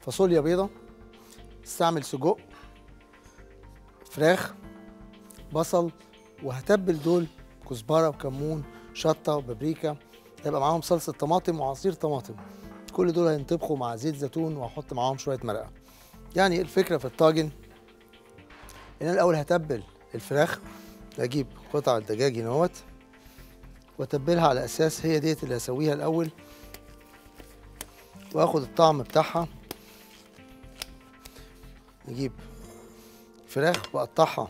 فاصوليا بيضة استعمل سجق فراخ بصل وهتبل دول كزبرة وكمون شطة وبابريكا هيبقى معاهم صلصة طماطم وعصير طماطم كل دول هينطبخوا مع زيت زيتون وهحط معاهم شوية مرقة يعني الفكرة في الطاجن ان انا الاول هتبل الفراخ اجيب قطع الدجاج اهوت واتبلها على اساس هي ديت اللي هسويها الاول واخد الطعم بتاعها نجيب فراخ واقطعها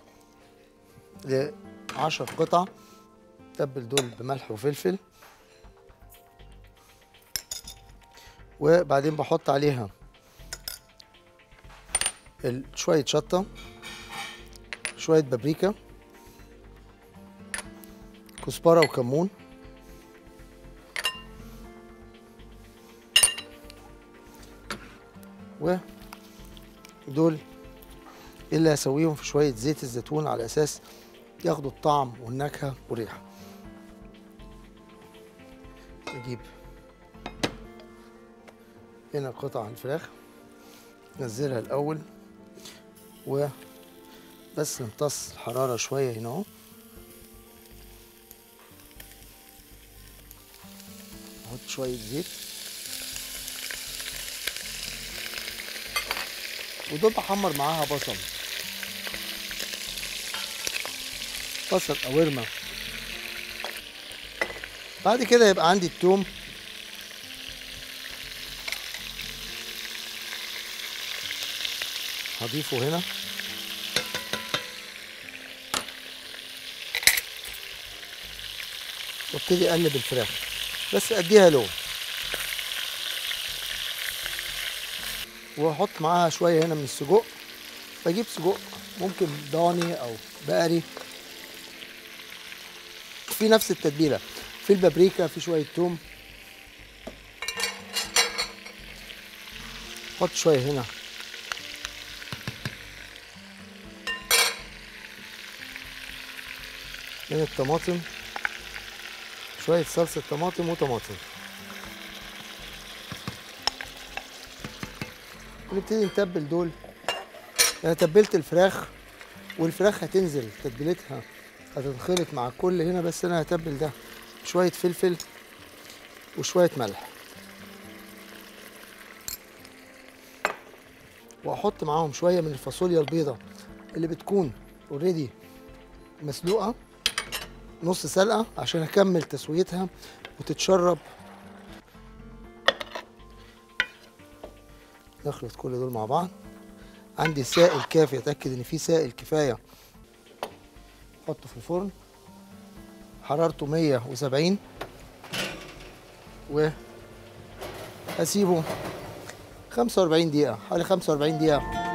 لعشر قطع تبل دول بملح وفلفل وبعدين بحط عليها ال- شوية شطة شوية بابريكا كزبرة وكمون ودول اللي هسويهم في شوية زيت الزيتون على أساس ياخدوا الطعم والنكهة والريحة نجيب هنا قطع الفراخ ننزلها الأول و بس نمتص الحرارة شوية هنا اهو نحط شوية زيت ودول بحمر معاها بصل بصل أو ورمة بعد كده يبقى عندي التوم هضيفه هنا وابتدي اقلب الفراخ بس اديها لون واحط معاها شويه هنا من السجق بجيب سجق ممكن ضاني او بقري في نفس التتبيله في البابريكا في شويه توم حط شويه هنا من الطماطم شوية صلصة طماطم وطماطم نبتدي نتبل دول انا تبلت الفراخ والفراخ هتنزل تتبيلتها هتنخلط مع كل هنا بس انا هتبل ده شوية فلفل وشوية ملح واحط معاهم شوية من الفاصوليا البيضة اللي بتكون اوريدي مسلوقة نص سلقة عشان اكمل تسويتها وتتشرب نخلط كل دول مع بعض عندي سائل كافي اتاكد ان في سائل كفايه احطه في الفرن حرارته 170 و اسيبه 45 دقيقه حوالي 45 دقيقه